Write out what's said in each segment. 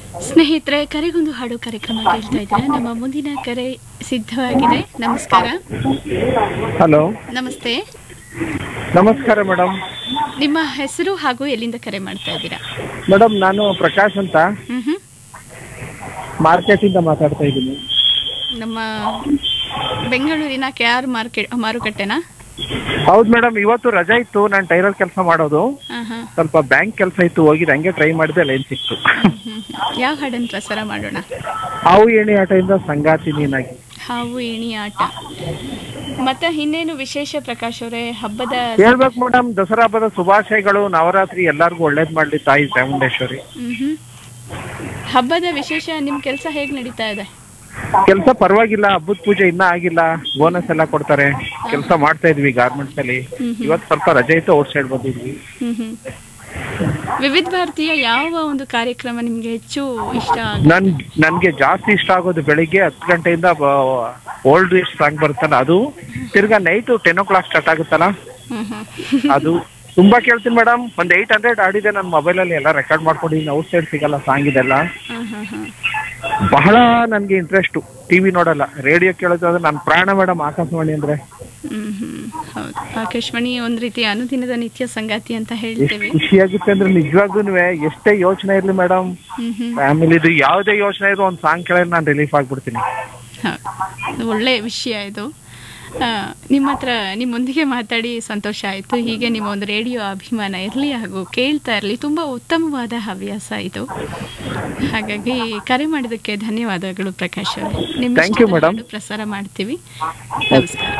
ಸ್ನೇಹಿತರೆ ಕರೆಗೊಂದು ಹಾಡು ಕಾರ್ಯಕ್ರಮ ಕೇಳ್ತಾ ಇದ್ದಾರೆ ನಮ್ಮ ಮುಂದಿನ ಕರೆ ಸಿದ್ಧವಾಗಿದೆ ನಮಸ್ಕಾರ ಹಲೋ ನಮಸ್ತೆ ನಮಸ್ಕಾರ ಮೇಡಮ್ ನಿಮ್ಮ ಹೆಸರು ಹಾಗೂ ಎಲ್ಲಿಂದ ಕರೆ ಮಾಡ್ತಾ ಇದ್ದೀರಾ ಮೇಡಮ್ ನಾನು ಪ್ರಕಾಶ್ ಅಂತ ಹ್ಮ್ ಹ್ಮ್ ಮಾರ್ಕೆಟಿಂದ ಮಾತಾಡ್ತಾ ಇದ್ದೀನಿ ನಮ್ಮ ಬೆಂಗಳೂರಿನ ಕೆ ಆರ್ ಮಾರ್ಕೆಟ್ ಮಾರುಕಟ್ಟೆನಾ ಹೌದು ಮೇಡಮ್ ಇವತ್ತು ರಜೆ ಇತ್ತು ನಾನು ಟೈಲರ್ ಕೆಲಸ ಮಾಡೋದು ಹಾಂ ಹಾಂ ಸ್ವಲ್ಪ ಬ್ಯಾಂಕ್ ಕೆಲಸ ಇತ್ತು ಹೋಗಿದ್ದು ಹಂಗೆ ಟ್ರೈ ಮಾಡಿದೆ ಲೈನ್ ಸಿಕ್ತು ಯಾವ ಹಾಡನ್ನು ಪ್ರಸಾರ ಮಾಡೋಣ ಹಾವು ಏಣಿ ಆಟದಿಂದ ಸಂಗಾತಿ ನೀನಾಗಿ ಹಾವು ಏಣಿ ಆಟ ಮತ್ತೆ ಇನ್ನೇನು ವಿಶೇಷ ಪ್ರಕಾಶ್ ಅವರೇ ಹಬ್ಬದ ಹೇಳ್ಬೇಕು ಮೇಡಮ್ ದಸರಾ ಹಬ್ಬದ ಶುಭಾಶಯಗಳು ನವರಾತ್ರಿ ಎಲ್ಲರಿಗೂ ಒಳ್ಳೇದ್ ಮಾಡ್ಲಿ ತಾಯಿ ಚಾಮುಂಡೇಶ್ವರಿ ಹ್ಮ್ ಹ್ಮ್. ಹಬ್ಬದ ವಿಶೇಷ ನಿಮ್ಮ ಕೆಲಸ ಹೇಗೆ ನಡೀತಾ ಇದೆ ಕೆಲಸ ಪರವಾಗಿಲ್ಲ ಹಬ್ಬದ ಪೂಜೆ ಇನ್ನ ಆಗಿಲ್ಲ ಬೋನಸ್ ಎಲ್ಲ ಕೊಡ್ತಾರೆ ಕೆಲಸ ಮಾಡ್ತಾ ಇದ್ವಿ ಗಾರ್ಮೆಂಟ್ಸ್ ಅಲ್ಲಿ ಇವತ್ತು ಸ್ವಲ್ಪ ರಜೆ ಇತ್ತು ಔಟ್ ಸೈಡ್ ಬಂದಿದ್ವಿ ಹ್ಮ್ ಹ್ಮ್. ವಿವಿಧ ಭಾರತೀಯ ಯಾವ ಒಂದು ಕಾರ್ಯಕ್ರಮ ನಿಮ್ಗೆ ಹೆಚ್ಚು ಇಷ್ಟ ಆಗುತ್ತೆ? ನನ್ ನನ್ಗೆ ಜಾಸ್ತಿ ಇಷ್ಟ ಆಗೋದು ಬೆಳಿಗ್ಗೆ ಹತ್ತು ಗಂಟೆಯಿಂದ ಓಲ್ಡ್ ಈಸ್ಟ್ ಸಾಂಗ್ ಬರುತ್ತಲ್ಲ ಅದು ತಿರ್ಗಾ night ten o'clock start ಆಗುತ್ತಲ್ಲ ಹ್ಮ್ ಹ್ಮ್. ಅದು ತುಂಬಾ ಕೇಳ್ತೀನಿ ಮೇಡಮ್ ಒಂದ್ ಏಯ್ಟ್ ಹಂಡ್ರೆಡ್ ಆಡಿದೆ ನನ್ನ ಮೊಬೈಲಲ್ಲಿ ಎಲ್ಲ ರೆಕಾರ್ಡ್ ಮಾಡ್ಕೊಂಡಿದ್ದೀನಿ ಔಟ್ ಸೈಡ್ ಸಿಗಲ್ಲ ಸಾಂಗ್ ಇದೆಲ್ಲ ಹ್ಮ್ ಹ್ಮ್ ಹ್ಮ್. ಬಹಳ ನನ್ಗೆ ಇಂಟ್ರೆಸ್ಟ್ ಟಿವಿ ನೋಡಲ್ಲ ರೇಡಿಯೋ ಕೇಳೋದು ಅಂದ್ರೆ ನನ್ನ ಪ್ರಾಣ ಮೇಡಮ್ ಆಕಾಶವಾಣಿ ಅಂದ್ರೆ ಹ್ಮ್ ಹ್ಮ್. ಹೌದು ಆಕಾಶವಾಣಿ ಒಂದ್ ರೀತಿ ಅನುದಿನದ ನಿತ್ಯ ಸಂಗಾತಿ ಅಂತ ಎಷ್ಟು ಹೇಳ್ತೇವೆ ಖುಷಿಯಾಗುತ್ತೆ ಅಂದ್ರೆ ನಿಜವಾಗ್ಲೂ ಎಷ್ಟೇ ಯೋಚನೆ ಇರ್ಲಿ ಮೇಡಮ್ ಹ್ಮ್ ಹ್ಮ್ ಫ್ಯಾಮಿಲಿದು ಯಾವುದೇ ಯೋಚನೆ ಇರೋ ಒಂದು ಸಾಂಗ್ ಕೇಳಿದ್ರೆ ನಾನು ರಿಲೀಫ್ ಆಗ್ಬಿಡ್ತೀನಿ ಹೌದು ಅದು ಒಳ್ಳೆಯ ವಿಷಯ ಇದು ಆ, ನಿಮ್ಮ ಹತ್ರ ನಿಮ್ಮೊಂದಿಗೆ ಮಾತಾಡಿ ಸಂತೋಷ ಆಯಿತು ಹೀಗೆ ನಿಮ್ಮ ಒಂದು ರೇಡಿಯೋ ಅಭಿಮಾನ ಇರಲಿ ಹಾಗೂ ಕೇಳ್ತಾ ಇರಲಿ ತುಂಬ ಉತ್ತಮವಾದ ಹವ್ಯಾಸ ಇದು ಹಾಗಾಗಿ ಕರೆ ಮಾಡಿದ್ದಕ್ಕೆ ಧನ್ಯವಾದಗಳು ಪ್ರಕಾಶ್ ಅವರೇ ನಿಮ್ಮ Thank you, ಇಷ್ಟದ madam. ಹಾಡು ಪ್ರಸಾರ ಮಾಡ್ತೀವಿ ನಮಸ್ಕಾರ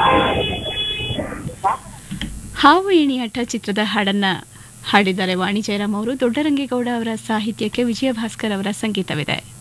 ಹಾವು ಏಣಿಯಾಟ ಚಿತ್ರದ ಹಾಡನ್ನ ಹಾಡಿದ್ದಾರೆ ವಾಣಿ ಜಯರಾಮ್ ಅವರು ದೊಡ್ಡರಂಗೇಗೌಡ ಅವರ ಸಾಹಿತ್ಯಕ್ಕೆ ವಿಜಯ ಭಾಸ್ಕರ್ ಅವರ ಸಂಗೀತವಿದೆ